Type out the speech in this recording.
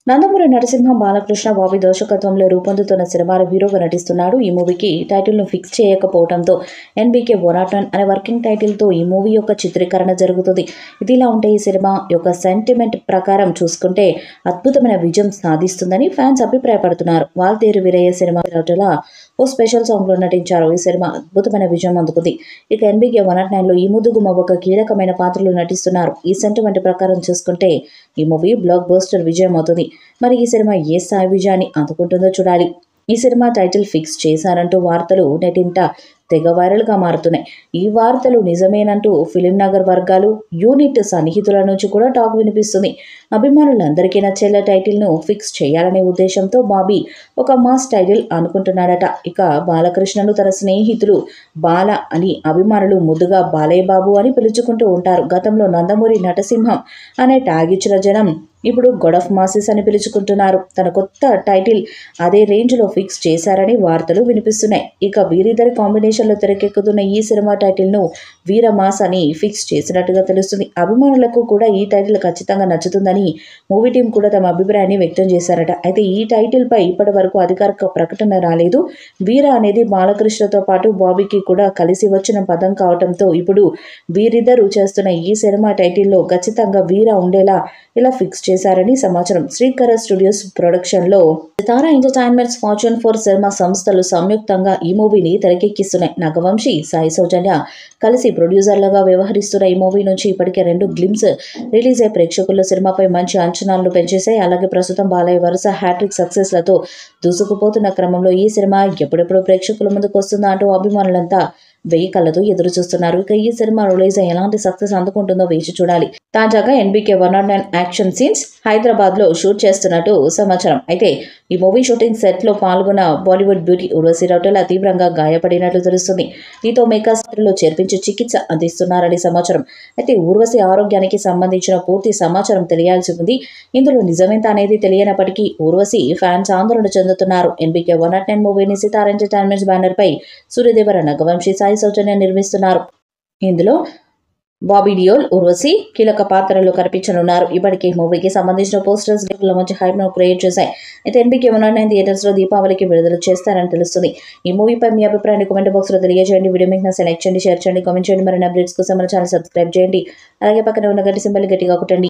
నందమూరి నరసింహ బాలకృష్ణ బాబీ దర్శకత్వంలో రూపొందుతున్న సినిమాలో హీరోగా నటిస్తున్నాడు ఈ మూవీకి టైటిల్ను ఫిక్స్ చేయకపోవడంతో ఎన్బీకే బొరాటన్ అనే వర్కింగ్ టైటిల్తో ఈ మూవీ యొక్క చిత్రీకరణ జరుగుతుంది ఇదిలా ఉంటే ఈ సినిమా యొక్క సెంటిమెంట్ ప్రకారం చూసుకుంటే అద్భుతమైన విజయం సాధిస్తుందని ఫ్యాన్స్ అభిప్రాయపడుతున్నారు వాల్తేరు వీరయ్య సినిమా రావటల ఓ స్పెషల్ సాంగ్లో నటించారు ఈ సినిమా అద్భుతమైన విజయం అందుకుంది ఇక ఎన్బీకే వన్ నాట్ నైన్లో ఈ ముదుగుమ ఒక కీలకమైన పాత్రలో నటిస్తున్నారు ఈ సెంటిమెంట్ ప్రకారం చూసుకుంటే ఈ మూవీ బ్లాక్ బస్టర్ విజయం అవుతుంది మరి ఈ సినిమా ఏ స్థాయి విజయాన్ని అందుకుంటుందో చూడాలి ఈ సినిమా టైటిల్ ఫిక్స్ చేశారంటూ వార్తలు నెటింట తెగ వైరల్గా మారుతున్నాయి ఈ వార్తలు నిజమేనంటూ ఫిలిం నగర్ వర్గాలు యూనిట్ సన్నిహితుల నుంచి కూడా టాక్ వినిపిస్తుంది అభిమానులందరికీ నచ్చేలా టైటిల్ను ఫిక్స్ చేయాలనే ఉద్దేశంతో బాబీ ఒక మాస్ టైటిల్ అనుకుంటున్నాడట ఇక బాలకృష్ణను తన స్నేహితులు బాల అని అభిమానులు ముద్దుగా బాలయ్య బాబు అని పిలుచుకుంటూ ఉంటారు గతంలో నందమూరి నటసింహం అనే ట్యాగ్ ఇచ్చిన జనం ఇప్పుడు గొడ్ ఆఫ్ మాసిస్ అని పిలుచుకుంటున్నారు తన కొత్త టైటిల్ అదే రేంజ్లో ఫిక్స్ చేశారని వార్తలు వినిపిస్తున్నాయి ఇక వీరిద్దరి కాంబినేషన్లో తెరకెక్కుతున్న ఈ సినిమా టైటిల్ను వీరమాస్ అని ఫిక్స్ చేసినట్టుగా తెలుస్తుంది అభిమానులకు కూడా ఈ టైటిల్ ఖచ్చితంగా నచ్చుతుందని మూవీ టీం కూడా తమ అభిప్రాయాన్ని వ్యక్తం చేశారట అయితే ఈ టైటిల్పై ఇప్పటి వరకు అధికారిక ప్రకటన రాలేదు వీర అనేది బాలకృష్ణతో పాటు బాబీకి కూడా కలిసి వచ్చిన పదం కావడంతో ఇప్పుడు వీరిద్దరూ చేస్తున్న ఈ సినిమా టైటిల్లో ఖచ్చితంగా వీర ఉండేలా ఇలా ఫిక్స్ చేశారని సమాచారం శ్రీకర స్టూడియోస్ ప్రొడక్షన్లో Sithara entertainments fortune four cinema సంస్థలు సంయుక్తంగా ఈ మూవీని తెరకెక్కిస్తున్నాయి నాగవంశీ సాయి సౌజన్య కలిసి ప్రొడ్యూసర్లుగా వ్యవహరిస్తున్న ఈ మూవీ నుంచి ఇప్పటికే రెండు గ్లిమ్స్ రిలీజ్ అయ్యే ప్రేక్షకుల్లో సినిమాపై మంచి అంచనాలను పెంచేశాయి అలాగే ప్రస్తుతం బాలయ్య వరుస హ్యాట్రిక్ సక్సెస్లతో దూసుకుపోతున్న క్రమంలో ఈ సినిమా ఎప్పుడెప్పుడు ప్రేక్షకుల ముందుకు వస్తుందా అంటూ అభిమానులంతా వెయ్యి కళ్ళతో ఎదురు చూస్తున్నారు ఇక ఈ సినిమా రిలీజ్ అయ్యి ఎలాంటి సక్సెస్ అందుకుంటుందో వేచి చూడాలి తాజాగా NBK one not nine action scenes Hyderabad లో షూట్ చేస్తున్నట్టు సమాచారం అయితే ఈ మూవీ షూటింగ్ సెట్ లో పాల్గొన్న బాలీవుడ్ బ్యూటీ ఉర్వశి రౌటెల తీవ్రంగా గాయపడినట్లు తెలుస్తుంది దీంతో మేకాస్త్రిలో చేర్పించి చికిత్స అందిస్తున్నారని సమాచారం అయితే ఊర్వశి ఆరోగ్యానికి సంబంధించిన పూర్తి సమాచారం తెలియాల్సి ఉంది ఇందులో నిజమేంత అనేది తెలియనప్పటికీ ఊర్వశి ఫ్యాన్స్ ఆందోళన చెందుతున్నారు ఎన్బీకే వన్ నాట్ నైన్ మూవీని సితార్ ఎంటర్టైన్మెంట్స్ బ్యానర్ పై సూర్యదేవర నగవంశీ సాయి సౌజన్య నిర్మిస్తున్నారు ఇందులో బాబీ డియోల్ ఉర్వశి కీలక పాత్రలో కనిపించనున్నారు ఇప్పటికే ఈ మూవీకి సంబంధించిన పోస్టర్స్ ల మంచి హైప్ ను క్రియేట్ చేశాయి అయితే ఎన్బీకే వన్ నైన్ థియేటర్స్ లో దీపావళికి విడుదల చేస్తారని తెలుస్తుంది ఈ మూవీపై మీ అభిప్రాయాన్ని కామెంట్ బాక్స్ లో తెలియజేయండి వీడియో మీకు సెలెక్ట్ చేయండి షేర్ చేయండి కామెంట్ చేయండి మరిన్ని అప్డేట్స్ కోసం మన ఛానల్ సబ్స్క్రైబ్ చేయండి అలాగే పక్కన ఉన్న గట్టి సింబల్ గట్టిగా కొట్టండి